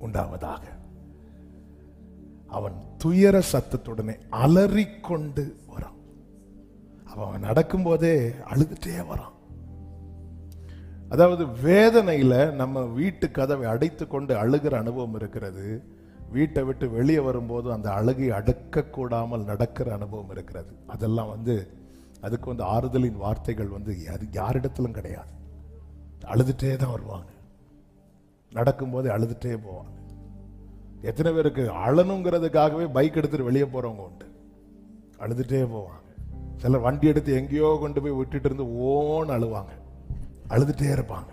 உண்டாவதாக அவன் துயர சத்தத்துடனே அலறிக்கொண்டு வரான் அவன் நடக்கும்போதே அழுதுட்டே வரான் அதாவது வேதனையில நம்ம வீட்டு கதவை அடைத்து கொண்டு அழுகிற அனுபவம் இருக்கிறது வீட்டை விட்டு வெளியே வரும்போது அந்த அழுகை அடக்க கூடாமல் நடக்கிற அனுபவம் இருக்கிறது அதெல்லாம் வந்து அதுக்கு வந்து ஆறுதலின் வார்த்தைகள் வந்து அது யாரிடத்திலும் கிடையாது அழுதுட்டே தான் வருவாங்க நடக்கும்போது அழுதுட்டே போவாங்க எத்தனை பேருக்கு அழணுங்கிறதுக்காகவே பைக் எடுத்துட்டு வெளியே போறவங்க உண்டு அழுதுட்டே போவாங்க சிலர் வண்டி எடுத்து எங்கேயோ கொண்டு போய் விட்டுட்டு இருந்து ஓன்னு அழுவாங்க அழுதுட்டே இருப்பாங்க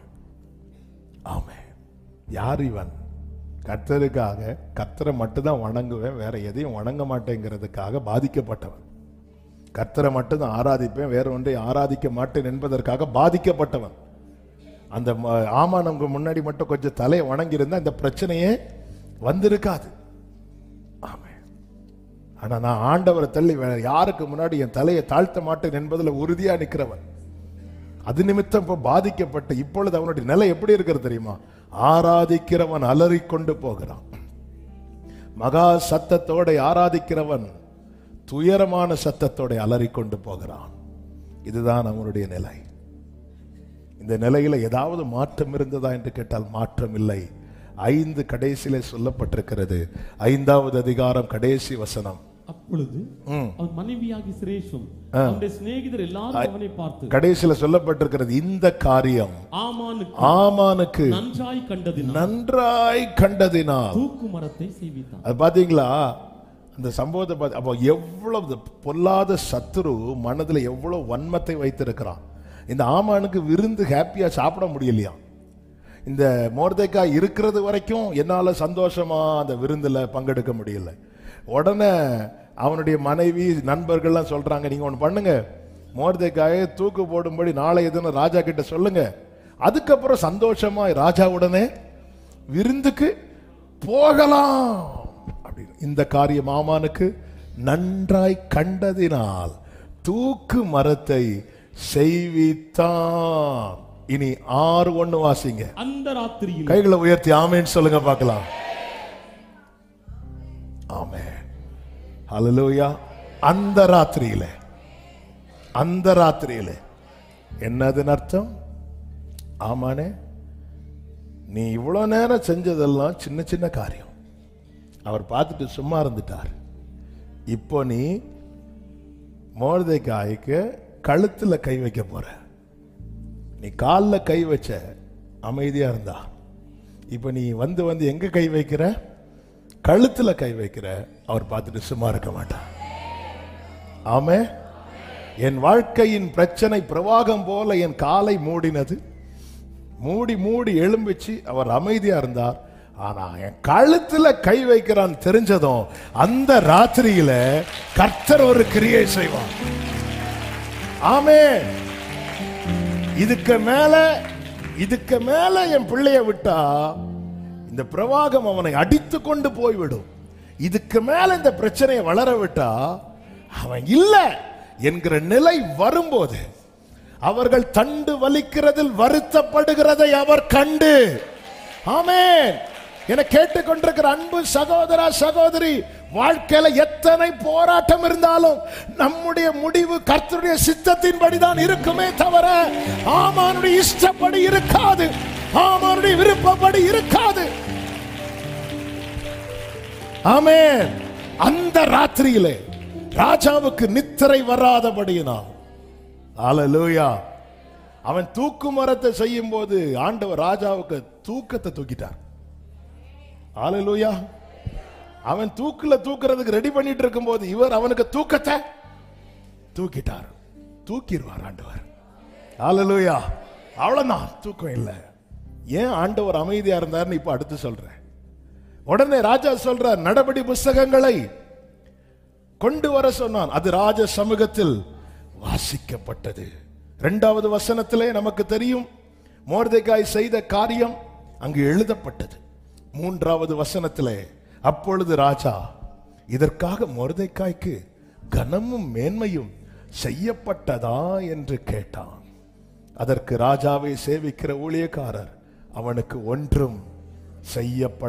ஆமே யார் இவன் கர்த்தருக்காக கர்த்தரை மட்டும்தான் வணங்குவேன் வேற எதையும் வணங்க மாட்டேங்கிறதுக்காக பாதிக்கப்பட்டவன் கர்த்தரை மட்டும்தான் ஆராதிப்பேன் வேற ஒன்றை ஆராதிக்க மாட்டேன் என்பதற்காக பாதிக்கப்பட்டவன் அந்த ம- ஆமானவங்க முன்னாடி மட்டும் கொஞ்சம் தலையை வணங்கி இருந்தா இந்த பிரச்சனையே வந்திருக்காது ஆமே ஆனா நான் ஆண்டவரை தள்ளி வேற யாருக்கு முன்னாடி என் தலையை தாழ்த்த மாட்டேன் என்பதுல உறுதியா நிக்கிறவன் அது நிமித்தம் இப்ப பாதிக்கப்பட்டு இப்பொழுது அவனுடைய நிலை எப்படி இருக்கிறது தெரியுமா ஆராதிக்கிறவன் அலறிக்கொண்டு போகிறான் மகா சத்தத்தோட ஆராதிக்கிறவன் துயரமான சத்தத்தோட அலறிக்கொண்டு போகிறான் இதுதான் அவனுடைய நிலை இந்த நிலையில ஏதாவது மாற்றம் இருந்ததா என்று கேட்டால் மாற்றம் இல்லை ஐந்து கடைசியில சொல்லப்பட்டிருக்கிறது ஐந்தாவது அதிகாரம் கடைசி வசனம் அப்பொழுது ம். அவன் மனைவியாகி சிரேஷும் அவனுடைய சிநேகிதர் எல்லாரும் அவனை பார்த்து கடைசியில சொல்லப்பட்டிருக்கிறது இந்த காரியம் ஆமானுக்கு ஆமானுக்கு நன்றாய் கண்டதினால் நன்றாய் கண்டதினால் தூக்கு மரத்தை செய்வித்தான் அது பாத்தீங்களா அந்த சம்பவத்தை பார்த்து அப்போ எவ்வளவு பொல்லாத சத்துரு மனதுல எவ்வளவு வன்மத்தை வைத்திருக்கிறான் இந்த ஆமானுக்கு விருந்து ஹாப்பியா சாப்பிட முடியலையா இந்த மோர்தைக்கா இருக்கிறது வரைக்கும் என்னால சந்தோஷமா அந்த விருந்துல பங்கெடுக்க முடியல உடனே அவனுடைய மனைவி நண்பர்கள்லாம் சொல்றாங்க நீங்க ஒன்று பண்ணுங்க மோர்தைக்காயை தூக்கு போடும்படி நாளை எதுன்னு ராஜா கிட்ட சொல்லுங்க அதுக்கப்புறம் சந்தோஷமா ராஜாவுடனே விருந்துக்கு போகலாம் அப்படின்னு இந்த காரியம் ஆமானுக்கு நன்றாய் கண்டதினால் தூக்கு மரத்தை செய்வித்தான் இனி ஆறு ஒண்ணு வாசிங்க அந்த ராத்திரியில் கைகளை உயர்த்தி ஆமேன்னு சொல்லுங்க பார்க்கலாம் ஆமே ஹalleluya அந்த ராத்திரியில அந்த ராத்திரியில என்னதுன்னு அர்த்தம் ஆமானே நீ இவ்வளவு நேரம் செஞ்சதெல்லாம் சின்ன சின்ன காரியம் அவர் பார்த்துட்டு சும்மா இருந்துட்டார் இப்போ நீ மோர்தைக்காய்க்கு கழுத்துல கை வைக்க போற நீ காலில் கை வச்ச அமைதியா இருந்தா இப்போ நீ வந்து வந்து எங்க கை வைக்கிற கழுத்துல கை வைக்கிற அவர் பார்த்துட்டு சும்மா இருக்க மாட்டார் ஆமே என் வாழ்க்கையின் பிரச்சனை பிரவாகம் போல என் காலை மூடினது மூடி மூடி எழும்பிச்சு அவர் அமைதியா இருந்தார் ஆனா என் கழுத்துல கை வைக்கிறான் தெரிஞ்சதும் அந்த ராத்திரியில கர்த்தர் ஒரு கிரியை செய்வான் ஆமே இதுக்கு மேல இதுக்கு மேல என் பிள்ளைய விட்டா இந்த பிரவாகம் அவனை அடித்து கொண்டு போய்விடும் இதுக்கு மேல இந்த பிரச்சனையை வளர விட்டா அவன் இல்ல என்கிற நிலை வரும்போது அவர்கள் தண்டு வலிக்கிறதில் வருத்தப்படுகிறதை அவர் கண்டு ஆமென் என கேட்டுக்கொண்டிருக்கிற அன்பு சகோதரா சகோதரி வாழ்க்கையில எத்தனை போராட்டம் இருந்தாலும் நம்முடைய முடிவு கர்த்தருடைய சித்தத்தின்படிதான் இருக்குமே தவிர ஆமானுடைய இஷ்டப்படி இருக்காது ஆமானுடைய விருப்பப்படி இருக்காது ஆமென் அந்த ராத்திரியிலே ராஜாவுக்கு நித்திரை வராதபடியினால் ஹalleluya அவன் தூக்கு மரத்தை செய்யும் போது ஆண்டவர் ராஜாவுக்கு தூக்கத்தை தூக்கிட்டார் ஹalleluya அவன் தூக்குல தூக்குறதுக்கு ரெடி பண்ணிட்டு இருக்கும்போது இவர் அவனுக்கு தூக்கத்தை தூக்கிட்டார் தூக்கிடுவார் ஆண்டவர் ஹalleluya அவ்வளவுதான் தூக்கம் இல்லை ஏன் ஆண்டவர் அமைதியா இருந்தார்னு இப்ப அடுத்து சொல்றேன் உடனே ராஜா சொல்றார் நடபடி புஸ்தகங்களை கொண்டு வர சொன்னான் அது ராஜ சமூகத்தில் வாசிக்கப்பட்டது இரண்டாவது வசனத்திலே நமக்கு தெரியும் மோர்தேகாய் செய்த காரியம் அங்கு எழுதப்பட்டது மூன்றாவது வசனத்திலே அப்பொழுது ராஜா இதற்காக மோர்தேக்காய்க்கு கனமும் மேன்மையும் செய்யப்பட்டதா என்று கேட்டான் அதற்கு ராஜாவை சேவிக்கிற ஊழியக்காரர் அவனுக்கு ஒன்றும் செய்யப்பட